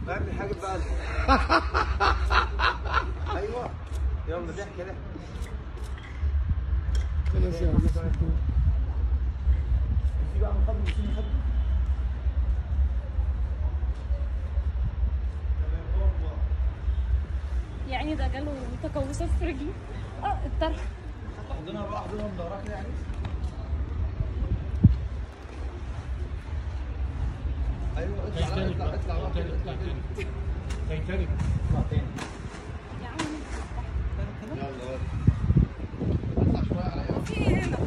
اعمل حاجه بقى ايوه يلا ضحك ضحك خلاص يا عم في بقى مقدم في مقدم يعني ده جاله تقوسات في رجلي اه الطرح احضنها بقى احضنها من ظهرها كده يعني ايوه اطلع اطلع اطلع بقى كده، اطلع كده. تايتانيك اطلع تاني يا عم يلا يلا اطلع شويه عليا في ايه هنا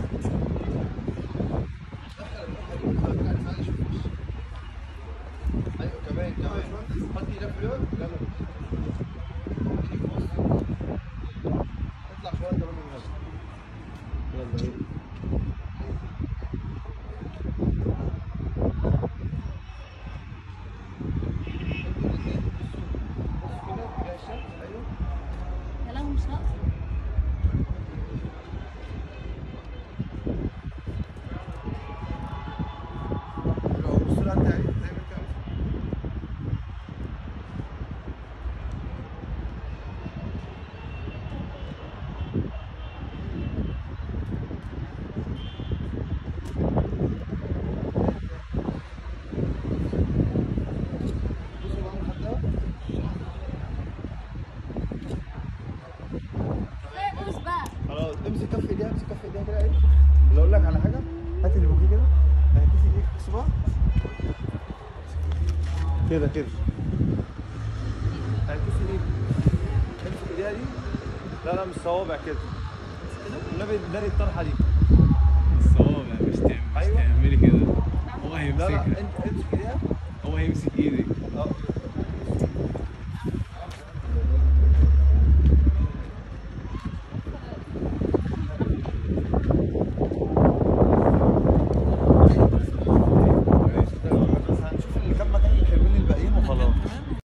ايوه كمان كمان حط ايدك في اليد يلا اطلع شويه انت برضه يلا يلا ايوه يا لهوي مش ناقص لو بالسرعه انت عايز زي ما انت عايز بصوا بقى محددة. لا بص بقى خلاص امسك كف ايديها امسك كف ايديها كده ايه ولا اقول لك على حاجه هات البوكيه كده هتكيس ايديك صباع كده كده هتكيس ايديك امسك ايديها دي لا لا مش صوابع كده النبي داري الطرحه دي الصوابع مش تعمل مش أيوة. تعملي كده هو لا لا هيمسكها انت امسك ايديها هو هيمسك ايدك اه